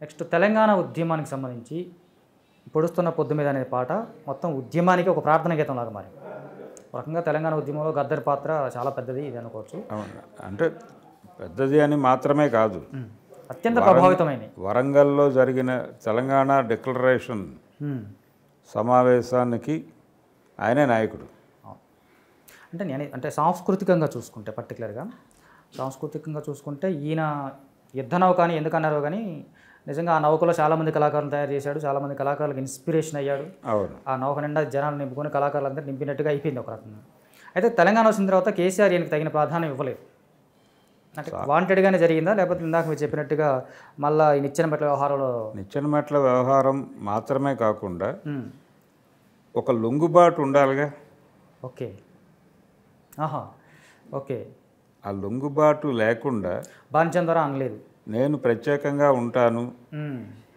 Next Telangana ఉద్యమానికి సంబంధించి పొడుస్తున్న పొద్దు మీద అనే పాట మొత్తం ఉద్యమానికి ఒక ప్రార్థన గీతం లాగా మారింది ఒక రకంగా తెలంగాణ ఉద్యమంలో గద్దర్ పాత్ర చాలా పెద్దది ఇది అనుకోవచ్చు అవును అంటే పెద్దది అని మాత్రమే కాదు ఉమ్. అత్యంత ప్రభావితమైనది వరంగల్లో జరిగిన తెలంగాణ డిక్లరేషన్ ఉమ్. సమావేశానికి ఆయనే నాయకుడు అవును. అంటే నేను అంటే సాంస్కృతికంగా చూసుకుంటే పర్టికులర్గా సాంస్కృతికంగా చూసుకుంటే ఈయన యుద్ధ నౌక అని ఎందుకు అన్నారో కానీ నిజంగా ఆ నౌకలో చాలామంది కళాకారులు తయారు చేశాడు చాలామంది కళాకారులకు ఇన్స్పిరేషన్ అయ్యాడు అవును ఆ నౌక నిండా జనాలు నింపుకొని కళాకారులందరూ నింపినట్టుగా అయిపోయింది ఒక రకంగా అయితే తెలంగాణ వచ్చిన తర్వాత కేసీఆర్ ఈయనకి తగిన ప్రాధాన్యం ఇవ్వలేదు అంటే వాంటెడ్గానే జరిగిందా లేకపోతే ఇందాక మీరు చెప్పినట్టుగా మళ్ళీ ఈ నిచ్చెన మెట్ల వ్యవహారంలో నిచ్చెన మెట్ల వ్యవహారం మాత్రమే కాకుండా ఉమ్, ఒక లొంగుబాటు ఉండాలిగా ఓకే ఆహా ఓకే ఆ లొంగుబాటు లేకుండా బాంచం ద్వారా అనలేదు నేను ప్రత్యేకంగా ఉంటాను ఉమ్,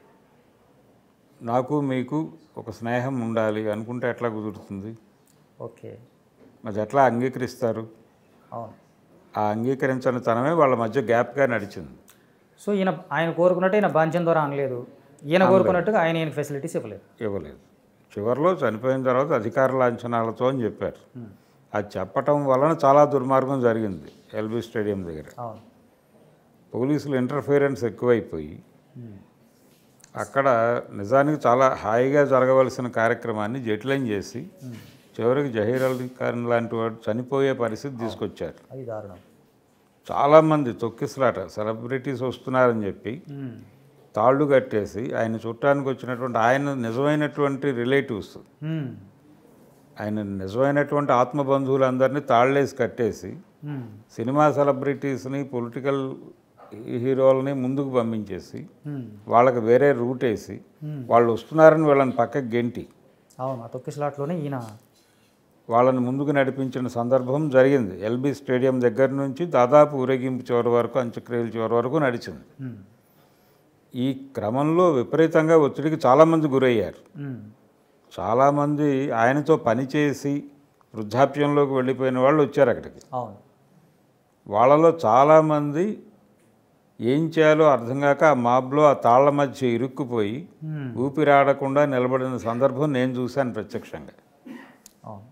నాకు మీకు ఒక స్నేహం ఉండాలి అనుకుంటే ఎట్లా కుదురుతుంది ఓకే మరి ఎట్లా అంగీకరిస్తారు అవును ఆ అంగీకరించని తనమే వాళ్ళ మధ్య గ్యాప్గా నడిచింది సో ఈయన ఆయన కోరుకున్నట్టు ఈయన బాంచం ద్వారా అనలేదు ఈయన కోరుకున్నట్టుగా ఆయన ఈయన ఫెసిలిటీస్ ఇవ్వలేదు ఇవ్వలేదు చివరిలో చనిపోయిన తర్వాత అధికార లాంఛనాలతో అని చెప్పారు ఉమ్, అది చెప్పటం వలన చాలా దుర్మార్గం జరిగింది ఎల్బీ స్టేడియం దగ్గర అవును పోలీసులు ఇంటర్ఫిరెన్స్ ఎక్కువైపోయి ఉమ్, అక్కడ నిజానికి చాలా హాయిగా జరగవలసిన కార్యక్రమాన్ని జటిలం చేసి చివరికి జహీర్ అలీ ఖాన్ లాంటి వాడు చనిపోయే పరిస్థితి తీసుకొచ్చారు అది దారుణం చాలామంది తొక్కిసలాట సెలబ్రిటీస్ వస్తున్నారని చెప్పి ఉమ్, తాళ్ళు కట్టేసి ఆయన చుట్టానికి వచ్చినటువంటి ఆయన నిజమైనటువంటి రిలేటివ్స్ ఉమ్, ఆయన నిజమైనటువంటి ఆత్మబంధువులందరినీ తాళ్ళేసి కట్టేసి ఉమ్, సినిమా సెలబ్రిటీస్ని పొలిటికల్ హీరోలని ముందుకు పంపించేసి ఉమ్, వాళ్ళకి వేరే రూట్ వేసి Hmm. వాళ్ళు వస్తున్నారని వీళ్ళని పక్కకి గెంటి అవును ఆ తొక్కిసలాట్లోనే ఈయన వాళ్ళని ముందుకు నడిపించిన సందర్భం జరిగింది ఎల్బీ స్టేడియం దగ్గర నుంచి దాదాపు ఊరేగింపు చివరి వరకు అంత్యక్రియల చివరి వరకు నడిచింది ఉమ్, ఈ క్రమంలో విపరీతంగా ఒత్తిడికి చాలామంది గురయ్యారు ఉమ్, చాలామంది ఆయనతో పనిచేసి వృద్ధాప్యంలోకి వెళ్ళిపోయిన వాళ్ళు వచ్చారు అక్కడికి అవును వాళ్ళలో చాలామంది ఏం చేయాలో అర్థం కాక ఆ మాబ్లో ఆ తాళ్ల మధ్య ఇరుక్కుపోయి ఉమ్, ఊపిరాడకుండా నిలబడిన సందర్భం నేను చూశాను ప్రత్యక్షంగా అవును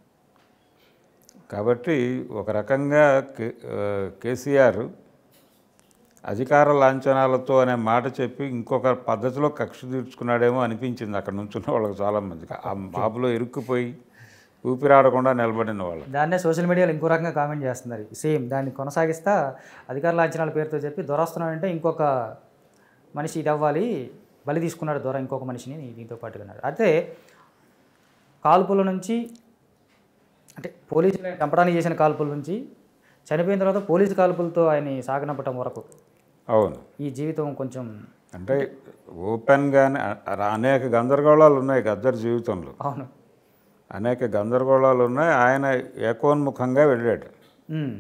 కాబట్టి ఒక రకంగా కే ఆ, కేసీఆర్ అధికార లాంఛనాలతో అనే మాట చెప్పి ఇంకొక పద్ధతిలో కక్ష తీర్చుకున్నాడేమో అనిపించింది అక్కడ నుంచున్న వాళ్ళకి చాలామందికి ఆ మాబులో ఇరుక్కుపోయి ఊపిరాడకుండా నిలబడిన వాళ్ళు దాన్నే సోషల్ మీడియాలో ఇంకో రకంగా కామెంట్ చేస్తున్నారు సేమ్ దాన్ని కొనసాగిస్తా అధికార లాంఛనాల పేరుతో చెప్పి దొరస్తున్నాడంటే ఇంకొక మనిషి ఇది అవ్వాలి బలి తీసుకున్నాడు దొర ఇంకొక మనిషిని దీంతో పాటుగా అన్నాడు అయితే కాల్పుల నుంచి అంటే పోలీసులు చంపడానికి చేసిన కాల్పుల నుంచి చనిపోయిన తర్వాత పోలీసు కాల్పులతో ఆయన్ని సాగనంపటం వరకు అవును ఈ జీవితం కొంచెం అంటే ఓపెన్గానే అ- అనేక గందరగోళాలు ఉన్నాయి గద్దర్ జీవితంలో అవును అనేక గందరగోళాలు ఉన్నాయి ఆయన ఏకోన్ముఖంగా వెళ్ళాడు ఉమ్,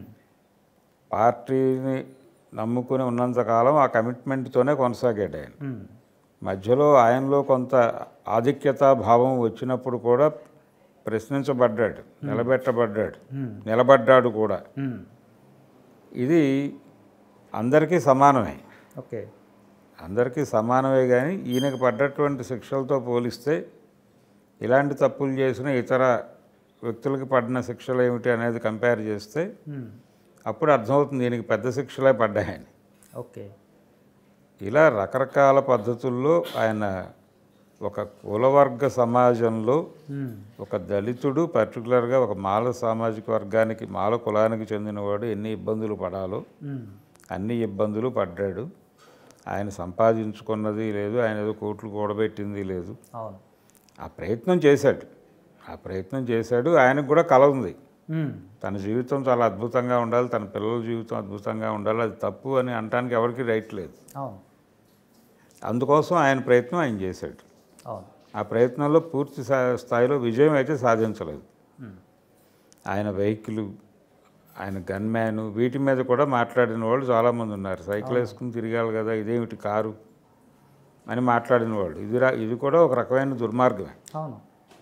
పార్టీని నమ్ముకుని ఉన్నంతకాలం ఆ కమిట్మెంట్తోనే కొనసాగాడు ఆయన ఉమ్, మధ్యలో ఆయనలో కొంత ఆధిక్యత భావం వచ్చినప్పుడు కూడా ప్రశ్నించబడ్డాడు నిలబెట్టబడ్డాడు ఉమ్, నిలబడ్డాడు కూడా ఉమ్, ఇది అందరికీ సమానమే ఓకే అందరికీ సమానమే కానీ ఈయనకు పడ్డటువంటి శిక్షలతో పోలిస్తే ఇలాంటి తప్పులు చేసిన ఇతర వ్యక్తులకు పడిన శిక్షలు ఏమిటి అనేది కంపేర్ చేస్తే ఉమ్, అప్పుడు అర్థమవుతుంది దీనికి పెద్ద శిక్షలే పడ్డాయని ఓకే ఇలా రకరకాల పద్ధతుల్లో ఆయన ఒక కులవర్గ సమాజంలో ఉమ్, ఒక దళితుడు పర్టికులర్గా ఒక మాల సామాజిక వర్గానికి మాల కులానికి చెందినవాడు ఎన్ని ఇబ్బందులు పడాలో ఉమ్, అన్ని ఇబ్బందులు పడ్డాడు ఆయన సంపాదించుకున్నది లేదు ఆయన ఏదో కోట్లు కూడబెట్టింది లేదు అవును ఆ ప్రయత్నం చేశాడు ఆ ప్రయత్నం చేశాడు ఆయనకు కూడా కల ఉంది ఉమ్, తన జీవితం చాలా అద్భుతంగా ఉండాలి తన పిల్లల జీవితం అద్భుతంగా ఉండాలి అది తప్పు అని అనడానికి ఎవరికి రైట్ లేదు అవును అందుకోసం ఆయన ప్రయత్నం ఆయన చేశాడు అవును ఆ ప్రయత్నంలో పూర్తి స్థా- స్థాయిలో విజయం అయితే సాధించలేదు ఉమ్, ఆయన వెహికల్ ఆయన గన్మ్యాన్ వీటి మీద కూడా మాట్లాడిన వాళ్ళు చాలామంది ఉన్నారు సైకిల్ వేసుకుని తిరగాలి కదా ఇదేమిటి కారు అని మాట్లాడిన వాళ్ళు ఇది రా ఇది కూడా ఒక రకమైన దుర్మార్గమే అవును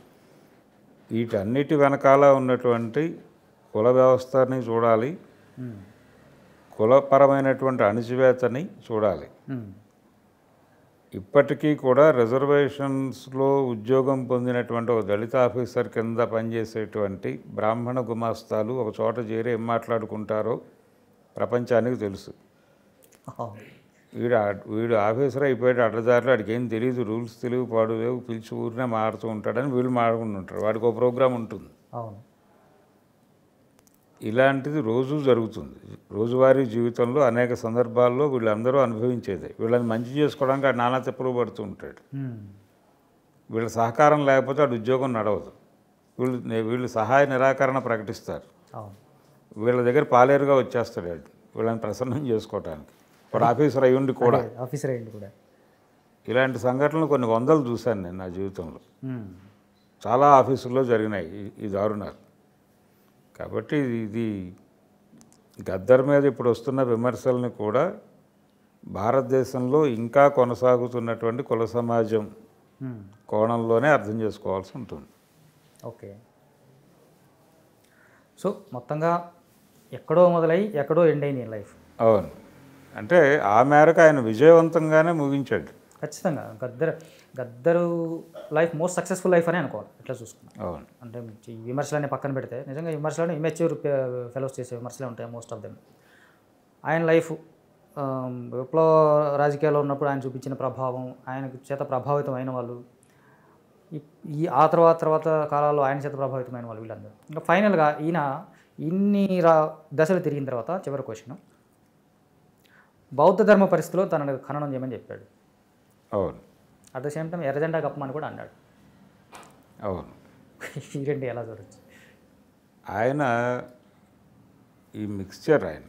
వీటన్నిటి వెనకాల ఉన్నటువంటి కుల వ్యవస్థని చూడాలి ఉమ్, కులపరమైనటువంటి అణిచివేతని చూడాలి ఉమ్, ఇప్పటికీ కూడా రిజర్వేషన్స్లో ఉద్యోగం పొందినటువంటి ఒక దళిత ఆఫీసర్ కింద పనిచేసేటువంటి బ్రాహ్మణ గుమాస్తాలు ఒక చోట చేరి ఏం మాట్లాడుకుంటారో ప్రపంచానికి తెలుసు అవును. వీడు ఆ- వీడు ఆఫీసర్ అయిపోయాడు అడ్డదారిలో వాడికి ఏం తెలియదు రూల్స్ తెలివి పాడు లేవు పిలిచి ఊరినే మాడుతూ ఉంటాడని వీళ్ళు మాడుకుంటూ ఉంటారు వాడికి ఒక ప్రోగ్రాం ఉంటుంది అవును ఇలాంటిది రోజు జరుగుతుంది రోజువారీ జీవితంలో అనేక సందర్భాల్లో వీళ్ళందరూ అనుభవించేదే వీళ్ళని మంచి చేసుకోవడానికి ఆ నానా తిప్పలు పడుతూ ఉంటాడు ఉమ్. వీళ్ళ సహకారం లేకపోతే వాడు ఉద్యోగం నడవదు వీళ్ళు వీళ్ళు సహాయ నిరాకరణ ప్రకటిస్తారు అవును వీళ్ళ దగ్గర పాలేరుగా వచ్చేస్తాడు వాడు వీళ్ళని ప్రసన్నం చేసుకోవటానికి వాడు ఆఫీసర్ అయి ఉండి కూడా అదే, ఆఫీసర్ అయ్యింది కూడా ఇలాంటి సంఘటనలు కొన్ని వందలు చూశాను నేను నా జీవితంలో ఉమ్. చాలా ఆఫీసుల్లో జరిగినాయి ఈ- ఈ దారుణాలు కాబట్టి ఇది గద్దర్ మీద ఇప్పుడు వస్తున్న విమర్శల్ని కూడా భారతదేశంలో ఇంకా కొనసాగుతున్నటువంటి కుల సమాజం ఉమ్. కోణంలోనే అర్థం చేసుకోవాల్సి ఉంటుంది ఓకే సో మొత్తంగా ఎక్కడో మొదలై ఎక్కడో ఎండ్ అయింది లైఫ్ అవును అంటే ఆ మేరకు ఆయన విజయవంతంగానే ముగించాడు ఖచ్చితంగా Gaddar Gaddar life most successful life అని అనుకోవాలి ఎట్లా చూసుకున్నాం అవును అంటే ఈ విమర్శలన్నీ పక్కన పెడితే నిజంగా విమర్శలు ఇమెచ్యూర్ ఫెలోస్ చేసే విమర్శలే ఉంటాయి మోస్ట్ ఆఫ్ దెమ్ ఆయన లైఫ్ ఆమ్, విప్లవ రాజకీయాల్లో ఉన్నప్పుడు ఆయన చూపించిన ప్రభావం ఆయనకు చేత ప్రభావితం అయిన వాళ్ళు ఈ- ఈ ఆ తర్వాత తర్వాత కాలాల్లో ఆయన చేత ప్రభావితమైన వాళ్ళు వీళ్ళందరూ ఇంకా ఫైనల్గా ఈయన ఇన్ని రా దశలు తిరిగిన తర్వాత చివరి క్వశ్చన్ బౌద్ధ ధర్మ పరిస్థితిలో తనను ఖననం చేయమని చెప్పాడు అవును అట్ ద సేమ్ టైం ఎర్రజెండా కప్పమని కూడా అన్నాడు అవును ఈ రెండు ఎలా చూడొచ్చు ఆయన ఈ మిక్స్చర్ ఆయన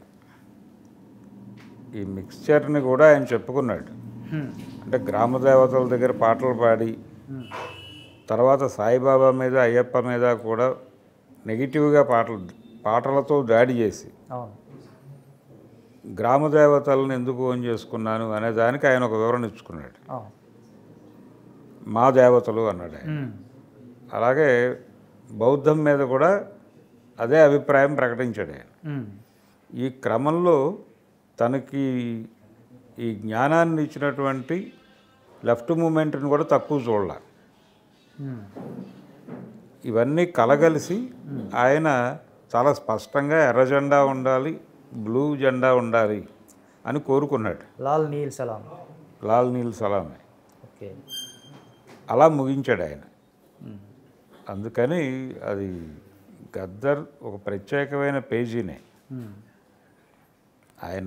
ఈ మిక్స్చర్ని కూడా ఆయన చెప్పుకున్నాడు హ్మ్. అంటే గ్రామ దేవతల దగ్గర పాటలు పాడి హ్మ్. తర్వాత సాయిబాబా మీద అయ్యప్ప మీద కూడా నెగిటివ్గా పాటలు పాటలతో దాడి చేసి అవును గ్రామ దేవతలను ఎందుకు ఓన్ చేసుకున్నాను అనే దానికి ఆయన ఒక వివరణ ఇచ్చుకున్నాడు అవును మా దేవతలు అన్నాడు ఆయన హ్మ్. అలాగే బౌద్ధం మీద కూడా అదే అభిప్రాయం ప్రకటించాడు ఆయన హ్మ్. ఈ క్రమంలో తనకి ఈ జ్ఞానాన్ని ఇచ్చినటువంటి లెఫ్ట్ మూమెంట్ని కూడా తక్కువ చూడాల హ్మ్. ఇవన్నీ కలగలిసి ఆయన చాలా స్పష్టంగా ఎర్ర జెండా ఉండాలి బ్లూ జెండా ఉండాలి అని కోరుకున్నాడు లాల్ నీల్ సలాం లాల్ నీల్ సలామే ఓకే అలా ముగించాడు ఆయన హ్మ్. అందుకని అది గద్దర్ ఒక ప్రత్యేకమైన పేజీనే హ్మ్. ఆయన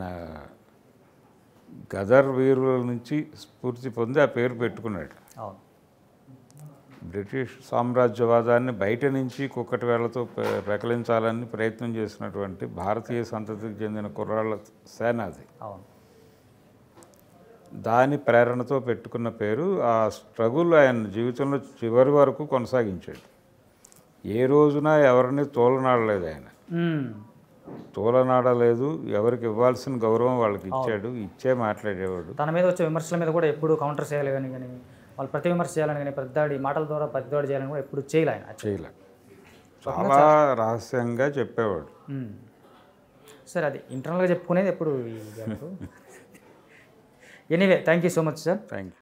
గదర్ వీరుల నుంచి స్ఫూర్తి పొంది ఆ పేరు పెట్టుకున్నాడు అవును బ్రిటిష్ సామ్రాజ్యవాదాన్ని బయట నుంచి కుక్కటి వేళ్లతో పె- పెకలించాలని ప్రయత్నం చేసినటువంటి భారతీయ సంతతికి చెందిన కుర్రాళ్ళ సేన అది అవును దాని ప్రేరణతో పెట్టుకున్న పేరు ఆ స్ట్రగుల్ ఆయన జీవితంలో చివరి వరకు కొనసాగించాడు ఏ రోజున ఎవరిని తోలనాడలేదు ఆయన హ్మ్. తోలనాడలేదు ఎవరికి ఇవ్వాల్సిన గౌరవం వాళ్ళకి ఇచ్చాడు ఇచ్చే మాట్లాడేవాడు తన మీద వచ్చే విమర్శల మీద కూడా ఎప్పుడు కౌంటర్ చేయాలి కానీ కానీ వాళ్ళు ప్రతి విమర్శ చేయాలని కానీ పెద్దాడి మాటల ద్వారా పెద్దవాడు చేయాలని కూడా ఎప్పుడు చేయలే ఆయన చేయలే చాలా రహస్యంగా చెప్పేవాడు హ్మ్. సరే అది ఇంటర్నల్గా చెప్పుకునేది ఎప్పుడు anyway thank you so much sir thank you